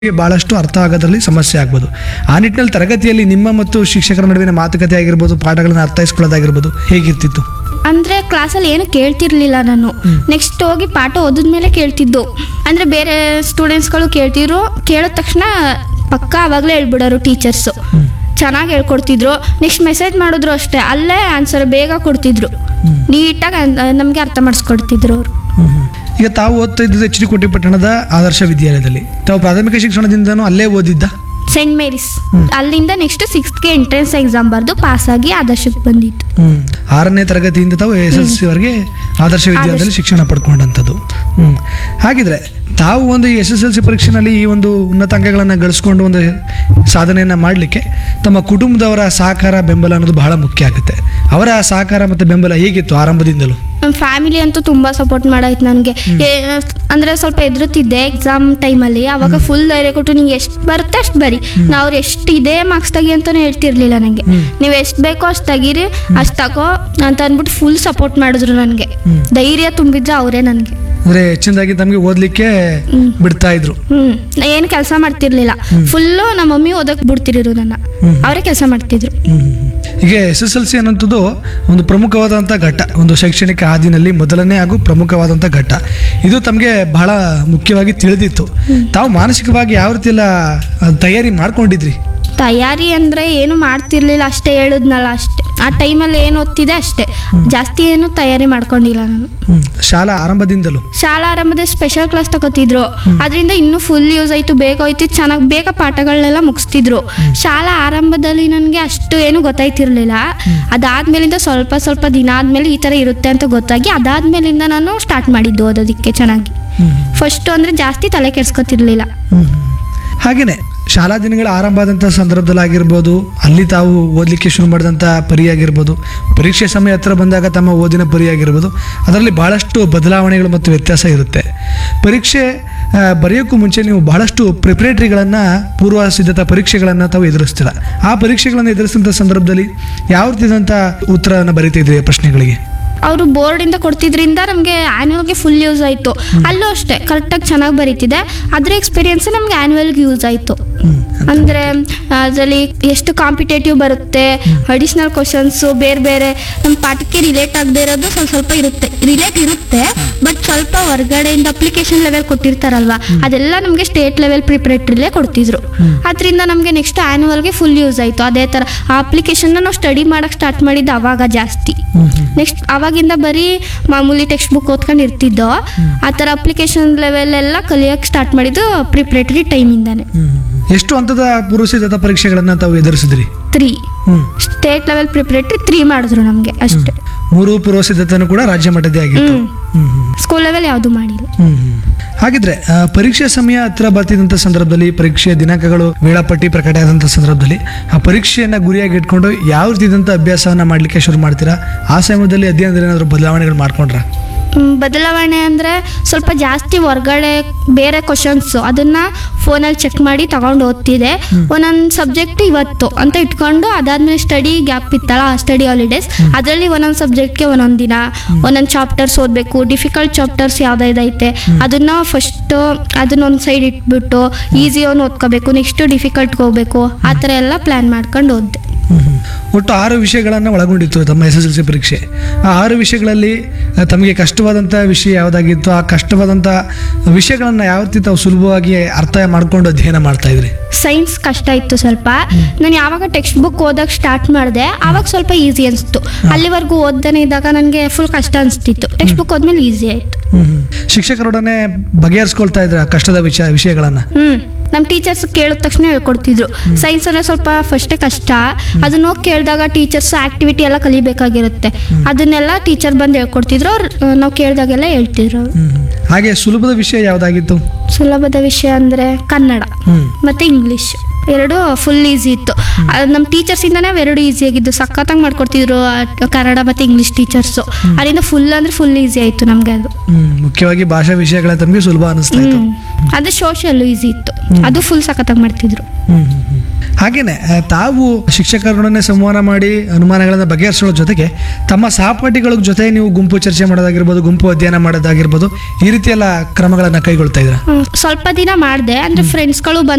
ಗೆ ಬಹಳಷ್ಟು ಅರ್ಥ ಆಗೋದ್ರಲ್ಲಿ ಸಮಸ್ಯೆ ಆಗ್ಬೋದು ಆ ನಿಟ್ಟಿನಲ್ಲಿ ತರಗತಿಯಲ್ಲಿ ನಿಮ್ಮ ಮತ್ತು ಶಿಕ್ಷಕರ ನಡುವಿನ ಮಾತುಕತೆ ಆಗಿರ್ಬೋದು ಪಾಠಗಳನ್ನು ಅರ್ಥೈಸ್ಕೊಳ್ಳೋದಾಗಿರ್ಬೋದು ಹೇಗಿರ್ತಿತ್ತು ಅಂದ್ರೆ ಕ್ಲಾಸಲ್ಲಿ ಏನು ಕೇಳ್ತಿರ್ಲಿಲ್ಲ ನಾನು ನೆಕ್ಸ್ಟ್ ಹೋಗಿ ಪಾಠ ಓದಿದ್ಮೇಲೆ ಕೇಳ್ತಿದ್ದು ಅಂದ್ರೆ ಬೇರೆ ಸ್ಟೂಡೆಂಟ್ಸ್ಗಳು ಕೇಳ್ತಿದ್ರು ಕೇಳಿದ ತಕ್ಷಣ ಪಕ್ಕ ಅವಾಗಲೇ ಹೇಳ್ಬಿಡೋರು ಟೀಚರ್ಸು ಚೆನ್ನಾಗಿ ಹೇಳ್ಕೊಡ್ತಿದ್ರು ನೆಕ್ಸ್ಟ್ ಮೆಸೇಜ್ ಮಾಡಿದ್ರು ಅಷ್ಟೇ ಅಲ್ಲೇ ಆನ್ಸರ್ ಬೇಗ ಕೊಡ್ತಿದ್ರು ನೀಟಾಗಿ ನಮಗೆ ಅರ್ಥ ಮಾಡಿಸ್ಕೊಡ್ತಿದ್ರು ಅವರು ಈಗ ತಾವು ಓದ್ತಾ ಇದ್ದಿದ್ದು ಎಚ್ ಡಿ ಕೋಟೆ ಪಟ್ಟಣದ ಆದರ್ಶ ವಿದ್ಯಾಲಯದಲ್ಲಿ ತಾವು ಪ್ರಾಥಮಿಕ ಶಿಕ್ಷಣದಿಂದನೂ ಅಲ್ಲೇ ಓದಿದ್ದ ಸೆಂಟ್ ಮೇರಿಸ್ ಅಲ್ಲಿಂದ ನೆಕ್ಸ್ಟ್ ಸಿಕ್ಸ್ತ್ಗೆ ಎಂಟ್ರೆನ್ಸ್ ಎಕ್ಸಾಮ್ ಬರೆದು ಪಾಸಾಗಿ ಆದರ್ಶಕ್ಕೆ ಬಂದಿತ್ತು ಹ್ಮ್ ಆರನೇ ತರಗತಿಯಿಂದ ತಾವು ಎಸ್ ಎಲ್ ಸಿ ವರೆಗೆ ಆದರ್ಶ ವಿದ್ಯಾಲಯದಲ್ಲಿ ಶಿಕ್ಷಣ ಪಡ್ಕೊಂಡಂಥದ್ದು ಹ್ಮ್ ಹಾಗಿದ್ರೆ ತಾವು ಒಂದು ಎಸ್ ಎಸ್ ಎಲ್ ಸಿ ಪರೀಕ್ಷೆನಲ್ಲಿ ಈ ಒಂದು ಉನ್ನತ ಅಂಕಗಳನ್ನು ಗಳಿಸ್ಕೊಂಡು ಒಂದು ಸಾಧನೆಯನ್ನು ಮಾಡಲಿಕ್ಕೆ ತಮ್ಮ ಕುಟುಂಬದವರ ಸಹಕಾರ ಬೆಂಬಲ ಅನ್ನೋದು ಬಹಳ ಮುಖ್ಯ ಆಗುತ್ತೆ ಅವರ ಸಹಕಾರ ಮತ್ತು ಬೆಂಬಲ ಹೇಗಿತ್ತು ಆರಂಭದಿಂದಲೂ ನಮ್ಮ ಫ್ಯಾಮಿಲಿ ಅಂತೂ ತುಂಬ ಸಪೋರ್ಟ್ ಮಾಡಾಯ್ತು ನನಗೆ ಅಂದರೆ ಸ್ವಲ್ಪ ಎದುರುತ್ತಿದ್ದೆ ಎಕ್ಸಾಮ್ ಟೈಮಲ್ಲಿ ಅವಾಗ ಫುಲ್ ಧೈರ್ಯ ಕೊಟ್ಟು ನಿಂಗೆ ಎಷ್ಟು ಬರುತ್ತೆ ಅಷ್ಟು ಬರಿ ನಾವು ಅವ್ರು ಎಷ್ಟು ಇದೇ ಮಾರ್ಕ್ಸ್ ತೆಗಿ ಅಂತಲೂ ಹೇಳ್ತಿರ್ಲಿಲ್ಲ ನನಗೆ ನೀವು ಎಷ್ಟು ಬೇಕೋ ಅಷ್ಟು ತೆಗೀರಿ ಅಷ್ಟು ತಗೋ ಅಂತ ಅಂದ್ಬಿಟ್ಟು ಫುಲ್ ಸಪೋರ್ಟ್ ಮಾಡಿದ್ರು ನನಗೆ ಧೈರ್ಯ ತುಂಬಿದ್ರೆ ಅವರೇ ನನಗೆ ಅಂದರೆ ಹೆಚ್ಚಿನದಾಗಿ ತಮಗೆ ಓದಲಿಕ್ಕೆ ಬಿಡ್ತಾ ಇದ್ರು ಹ್ಮ್ ಏನು ಕೆಲಸ ಮಾಡ್ತಿರ್ಲಿಲ್ಲ ಫುಲ್ಲು ನಮ್ಮ ಮಮ್ಮಿ ಓದಕ್ ಬಿಡ್ತಿರೋರು ನನ್ನ ಅವರೇ ಕೆಲಸ ಮಾಡ್ತಿದ್ರು ಈಗ ಎಸ್ ಎಸ್ ಎಲ್ ಸಿ ಅನ್ನೋಂಥದ್ದು ಒಂದು ಪ್ರಮುಖವಾದಂಥ ಘಟ್ಟ ಒಂದು ಶೈಕ್ಷಣಿಕ ಹಾದಿನಲ್ಲಿ ಮೊದಲನೇ ಹಾಗೂ ಪ್ರಮುಖವಾದಂಥ ಘಟ್ಟ ಇದು ತಮಗೆ ಬಹಳ ಮುಖ್ಯವಾಗಿ ತಿಳಿದಿತ್ತು ತಾವು ಮಾನಸಿಕವಾಗಿ ಯಾವ ರೀತಿ ಎಲ್ಲ ಅಹ್, ತಯಾರಿ ಮಾಡ್ಕೊಂಡಿದ್ರಿ ತಯಾರಿ ಅಂದ್ರೆ ಏನು ಮಾಡ್ತಿರ್ಲಿಲ್ಲ ಅಷ್ಟೇ ಹೇಳಿದ್ನಲ್ಲ ಅಷ್ಟೇ ಆ ಟೈಮಲ್ಲಿ ಏನು ಓದ್ತಿದೆ ಅಷ್ಟೇ ಜಾಸ್ತಿ ಏನು ತಯಾರಿ ಮಾಡ್ಕೊಂಡಿಲ್ಲ ನಾನು ಹ್ಮ್. ಶಾಲಾ ಆರಂಭದಿಂದಲೂ ಶಾಲಾ ಆರಂಭದ ಸ್ಪೆಷಲ್ ಕ್ಲಾಸ್ ತಗೋತಿದ್ರು ಅದರಿಂದ ಇನ್ನೂ ಫುಲ್ ಯೂಸ್ ಆಯ್ತು ಬೇಗ ಹೋಯ್ತು ಚೆನ್ನಾಗಿ ಬೇಗ ಪಾಠಗಳನ್ನೆಲ್ಲ ಮುಗಿಸ್ತಿದ್ರು ಶಾಲಾ ಆರಂಭದಲ್ಲಿ ನನಗೆ ಅಷ್ಟು ಏನು ಗೊತ್ತಾಯ್ತಿರ್ಲಿಲ್ಲ ಅದಾದ್ಮೇಲಿಂದ ಸ್ವಲ್ಪ ಸ್ವಲ್ಪ ದಿನ ಆದ್ಮೇಲೆ ಈ ಥರ ಇರುತ್ತೆ ಅಂತ ಗೊತ್ತಾಗಿ ಅದಾದ್ಮೇಲಿಂದ ನಾನು ಸ್ಟಾರ್ಟ್ ಮಾಡಿದ್ದು ಓದೋದಕ್ಕೆ ಚೆನ್ನಾಗಿ ಫಸ್ಟ್ ಅಂದ್ರೆ ಜಾಸ್ತಿ ತಲೆ ಕೆಡ್ಸ್ಕೊತಿರ್ಲಿಲ್ಲ ಹಾಗೆಯೇ ಶಾಲಾ ದಿನಗಳ ಆರಂಭ ಆದಂಥ ಸಂದರ್ಭದಲ್ಲಾಗಿರ್ಬೋದು ಅಲ್ಲಿ ತಾವು ಓದಲಿಕ್ಕೆ ಶುರು ಮಾಡಿದಂಥ ಪರಿ ಆಗಿರ್ಬೋದು ಪರೀಕ್ಷೆ ಸಮಯ ಹತ್ರ ಬಂದಾಗ ತಮ್ಮ ಓದಿನ ಪರಿ ಆಗಿರ್ಬೋದು ಅದರಲ್ಲಿ ಬಹಳಷ್ಟು ಬದಲಾವಣೆಗಳು ಮತ್ತು ವ್ಯತ್ಯಾಸ ಇರುತ್ತೆ ಪರೀಕ್ಷೆ ಆ, ಬರೆಯೋಕ್ಕೂ ಮುಂಚೆ ನೀವು ಬಹಳಷ್ಟು ಪ್ರಿಪ್ರೇಟರಿಗಳನ್ನು ಪೂರ್ವ ಸಿದ್ಧತಾ ಪರೀಕ್ಷೆಗಳನ್ನು ತಾವು ಎದುರಿಸ್ತೀರ ಆ ಪರೀಕ್ಷೆಗಳನ್ನು ಎದುರಿಸಿದಂಥ ಸಂದರ್ಭದಲ್ಲಿ ಯಾವ ರೀತಿಯಾದಂಥ ಉತ್ತರವನ್ನು ಬರೀತಿದ್ರಿ ಪ್ರಶ್ನೆಗಳಿಗೆ ಅವರು ಬೋರ್ಡಿಂದ ಕೊಡ್ತಿದ್ರಿಂದ ನಮಗೆ ಆ್ಯನ್ಯಲ್ಗೆ ಫುಲ್ ಯೂಸ್ ಆಯಿತು ಅಲ್ಲೂ ಅಷ್ಟೇ ಕರೆಕ್ಟಾಗಿ ಚೆನ್ನಾಗಿ ಬರೀತಿದೆ ಅದ್ರ ಎಕ್ಸ್ಪೀರಿಯನ್ಸ್ ನಮಗೆ ಆ್ಯನ್ಯಲ್ಗೆ ಯೂಸ್ ಆಯಿತು ಅಂದರೆ ಅದರಲ್ಲಿ ಎಷ್ಟು ಕಾಂಪಿಟೇಟಿವ್ ಬರುತ್ತೆ ಅಡಿಷ್ನಲ್ ಕ್ವಶನ್ಸು ಬೇರೆ ಬೇರೆ ನಮ್ಮ ಪಾಠಕ್ಕೆ ರಿಲೇಟ್ ಆಗದೆ ಇರೋದು ಸ್ವಲ್ಪ ಸ್ವಲ್ಪ ಇರುತ್ತೆ ರಿಲೇಟ್ ಇರುತ್ತೆ ಬಟ್ ಸ್ವಲ್ಪ ಹೊರಗಡೆಯಿಂದ ಅಪ್ಲಿಕೇಶನ್ ಲೆವೆಲ್ ಕೊಟ್ಟಿರ್ತಾರಲ್ವಾ ಅದೆಲ್ಲ ನಮಗೆ ಸ್ಟೇಟ್ ಲೆವೆಲ್ ಪ್ರಿಪ್ರೇಟ್ರಿಲೇ ಕೊಡ್ತಿದ್ರು ಅದರಿಂದ ನಮಗೆ ನೆಕ್ಸ್ಟ್ ಆ್ಯನ್ಯಲ್ಗೆ ಫುಲ್ ಯೂಸ್ ಆಯಿತು ಅದೇ ಥರ ಆ ಅಪ್ಲಿಕೇಶನ್ನ ನಾವು ಸ್ಟಡಿ ಮಾಡೋಕ್ಕೆ ಸ್ಟಾರ್ಟ್ ಮಾಡಿದ್ದು ಅವಾಗ ಜಾಸ್ತಿ ನೆಕ್ಸ್ಟ್ ಅವಾಗಿಂದ ಬರೀ ಮಾಮೂಲಿ ಟೆಕ್ಸ್ಟ್ ಬುಕ್ ಓದ್ಕೊಂಡು ಇರ್ತಿದ್ದೋ ಆ ಥರ ಅಪ್ಲಿಕೇಶನ್ ಲೆವೆಲ್ ಎಲ್ಲ ಕಲಿಯೋಕ್ಕೆ ಸ್ಟಾರ್ಟ್ ಮಾಡಿದ್ದು ಪ್ರಿಪ್ರೇಟರಿ ಟೈಮಿಂದಾನೆ ಎಷ್ಟು ಹಂತದ ಪೂರ್ವ ಸಿದ್ಧತಾ ಪರೀಕ್ಷೆಗಳನ್ನು ತಾವು ಎದುರಿಸಿದ್ರಿ three hmm state level preparatory three ಮಾಡಿದ್ರು ನಮಗೆ ಅಷ್ಟೇ ಮೂರು ಪೂರ್ವ ಸಿದ್ಧತೆನೂ ಕೂಡ ರಾಜ್ಯ ಮಟ್ಟದೇ ಆಗಿತ್ತು ಹ್ಮ್. ಹ್ಮ್ ಹ್ಮ್ ಸ್ಕೂಲ್ ಲೆವೆಲ್ ಯಾವುದು ಮಾಡಿಲ್ಲ ಹ್ಮ್ ಹ್ಮ್. ಹಾಗಿದ್ರೆ ಆ, ಪರೀಕ್ಷೆ ಸಮಯ ಹತ್ರ ಬರ್ತಿದ್ದಂಥ ಸಂದರ್ಭದಲ್ಲಿ ಪರೀಕ್ಷೆಯ ದಿನಾಂಕಗಳು ವೇಳಾಪಟ್ಟಿ ಪ್ರಕಟ ಆದಂಥ ಸಂದರ್ಭದಲ್ಲಿ ಆ ಪರೀಕ್ಷೆಯನ್ನ ಗುರಿಯಾಗಿ ಇಟ್ಕೊಂಡು ಯಾವ ರೀತಿಯಾದಂಥ ಅಭ್ಯಾಸವನ್ನ ಮಾಡ್ಲಿಕ್ಕೆ ಶುರು ಮಾಡ್ತೀರಾ ಆ ಸಮಯದಲ್ಲಿ ಅಧ್ಯಯನದಲ್ಲಿ ಏನಾದರೂ ಬದಲಾವಣೆಗಳು ಮಾಡ್ಕೊಂಡ್ರ ಹ್ಮ್, ಬದಲಾವಣೆ ಅಂದರೆ ಸ್ವಲ್ಪ ಜಾಸ್ತಿ ಹೊರ್ಗಡೆ ಬೇರೆ ಕ್ವಶನ್ಸು ಅದನ್ನು ಫೋನಲ್ಲಿ ಚೆಕ್ ಮಾಡಿ ತಗೊಂಡು ಓದ್ತಿದೆ ಒಂದೊಂದು ಸಬ್ಜೆಕ್ಟ್ ಇವತ್ತು ಅಂತ ಇಟ್ಕೊಂಡು ಅದಾದ್ಮೇಲೆ ಸ್ಟಡಿ ಗ್ಯಾಪ್ ಇತ್ತಲ್ಲ ಸ್ಟಡಿ ಹಾಲಿಡೇಸ್ ಅದರಲ್ಲಿ ಒಂದೊಂದು ಸಬ್ಜೆಕ್ಟ್ಗೆ ಒಂದೊಂದು ದಿನ ಒಂದೊಂದು ಚಾಪ್ಟರ್ಸ್ ಓದಬೇಕು ಡಿಫಿಕಲ್ಟ್ ಚಾಪ್ಟರ್ಸ್ ಯಾವುದಾಯ್ತೈತೆ ಅದನ್ನು ಫಸ್ಟು ಅದನ್ನ ಒಂದು ಸೈಡ್ ಇಟ್ಬಿಟ್ಟು ಈಸಿ ಅವನು ಓದ್ಕೋಬೇಕು ನೆಕ್ಸ್ಟು ಡಿಫಿಕಲ್ಟ್ಗೆ ಹೋಗ್ಬೇಕು ಆ ಥರ ಎಲ್ಲ ಪ್ಲ್ಯಾನ್ ಮಾಡ್ಕೊಂಡು ಓದಿದೆ ಒಟ್ಟು ಆರು ವಿಷಯಗಳನ್ನು ಒಳಗೊಂಡಿತ್ತು ತಮ್ಮ ಎಸ್ ಎಸ್ ಎಲ್ ಸಿ ಪರೀಕ್ಷೆ ಆ ಆರು ವಿಷಯಗಳಲ್ಲಿ ಆ, ತಮಗೆ ಕಷ್ಟವಾದಂಥ ವಿಷಯ ಯಾವುದಾಗಿತ್ತು ಆ ಕಷ್ಟವಾದಂಥ ವಿಷಯಗಳನ್ನು ಯಾವ ರೀತಿ ತಾವು ಸುಲಭವಾಗಿ ಅರ್ಥ ಮಾಡ್ಕೊಂಡು ಅಧ್ಯಯನ ಮಾಡ್ತಾ ಇದ್ರಿ ಸೈನ್ಸ್ ಕಷ್ಟ ಇತ್ತು ಸ್ವಲ್ಪ ನಾನು ಯಾವಾಗ ಟೆಕ್ಸ್ಟ್ ಬುಕ್ ಓದಕ್ಕೆ ಸ್ಟಾರ್ಟ್ ಮಾಡಿದೆ ಆವಾಗ ಸ್ವಲ್ಪ ಈಸಿ ಅನಿಸ್ತು ಅಲ್ಲಿವರೆಗೂ ಓದ್ದನೇ ಇದ್ದಾಗ ನನಗೆ ಫುಲ್ ಕಷ್ಟ ಅನಿಸ್ತಿತ್ತು ಟೆಕ್ಸ್ಟ್ ಬುಕ್ ಹೋದ್ಮೇಲೆ ಈಸಿ ಆಯಿತು ಹ್ಮ್ ಹ್ಮ್. ಶಿಕ್ಷಕರೊಡನೆ ಬಗೆಹರಿಸ್ಕೊಳ್ತಾ ಇದ್ರ ಕಷ್ಟದ ವಿಷಯ ವಿಷಯಗಳನ್ನು ಹ್ಞೂ ನಮ್ಮ ಟೀಚರ್ಸ್ ಕೇಳಿದ ತಕ್ಷಣ ಹೇಳ್ಕೊಡ್ತಿದ್ರು ಸೈನ್ಸ್ ಅಂದರೆ ಸ್ವಲ್ಪ ಫಸ್ಟೇ ಕಷ್ಟ ಅದನ್ನ ಹೋಗಿ ಕೇಳಿದಾಗ ಟೀಚರ್ಸ್ ಆಕ್ಟಿವಿಟಿ ಎಲ್ಲ ಕಲಿಬೇಕಾಗಿರುತ್ತೆ ಅದನ್ನೆಲ್ಲ ಟೀಚರ್ ಬಂದು ಹೇಳ್ಕೊಡ್ತಿದ್ರು ಅವ್ರು ನಾವು ಕೇಳಿದಾಗೆಲ್ಲ ಹೇಳ್ತಿದ್ರು ಅವ್ರು. ಹ್ಮ್ ಹ್ಮ್. ಹಾಗೆ ಸುಲಭದ ವಿಷಯ ಯಾವುದಾಗಿತ್ತು ಸುಲಭದ ವಿಷಯ ಅಂದರೆ ಕನ್ನಡ ಹ್ಮ್ ಮತ್ತು ಇಂಗ್ಲೀಷ್ ಎರಡು ಫುಲ್ ಈಸಿ ಇತ್ತು ಅದು ನಮ್ಮ ಟೀಚರ್ಸಿಂದನೇ ಅವೆರಡು ಈಸಿ ಆಗಿದ್ದು ಸಖತ್ತಾಗಿ ಮಾಡ್ಕೊಡ್ತಿದ್ರು ಆ, ಕನ್ನಡ ಮತ್ತು ಇಂಗ್ಲೀಷ್ ಟೀಚರ್ಸು ಅದರಿಂದ ಫುಲ್ ಅಂದರೆ ಫುಲ್ ಈಸಿ ಆಯಿತು ನಮಗೆ ಅದು ಹ್ಮ್ ಮುಖ್ಯವಾಗಿ ಭಾಷಾ ವಿಷಯಗಳ ತಮಗೆ ಸುಲಭ ಅನಿಸ್ತಾ ಇತ್ತು ಹ್ಮ್ ಅದು ಸೋಷಿಯಲ್ ಈಸಿ ಇತ್ತು ಅದು ಫುಲ್ ಸಖತ್ತಾಗಿ ಮಾಡ್ತಿದ್ರು ಹ್ಮ್ ಹ್ಮ್ ಹ್ಮ್. ಹಾಗೇನೆ ಆ, ತಾವು ಶಿಕ್ಷಕರೊಡನೆ ಸಂವಹನ ಮಾಡಿ ಅನುಮಾನಗಳನ್ನು ಬಗೆಹರಿಸೋ ಜೊತೆಗೆ ತಮ್ಮ ಸಹಪಾಠಿಗಳ ಜೊತೆ ನೀವು ಗುಂಪು ಚರ್ಚೆ ಮಾಡೋದಾಗಿರ್ಬೋದು ಗುಂಪು ಅಧ್ಯಯನ ಮಾಡೋದಾಗಿರ್ಬೋದು ಈ ರೀತಿ ಎಲ್ಲ ಕ್ರಮಗಳನ್ನು ಕೈಗೊಳ್ತಾ ಇದ್ದೀರಾ ಹ್ಮ್. ಸ್ವಲ್ಪ ದಿನ ಮಾಡಿದೆ ಅಂದ್ರೆ ಫ್ರೆಂಡ್ಸ್ಗಳು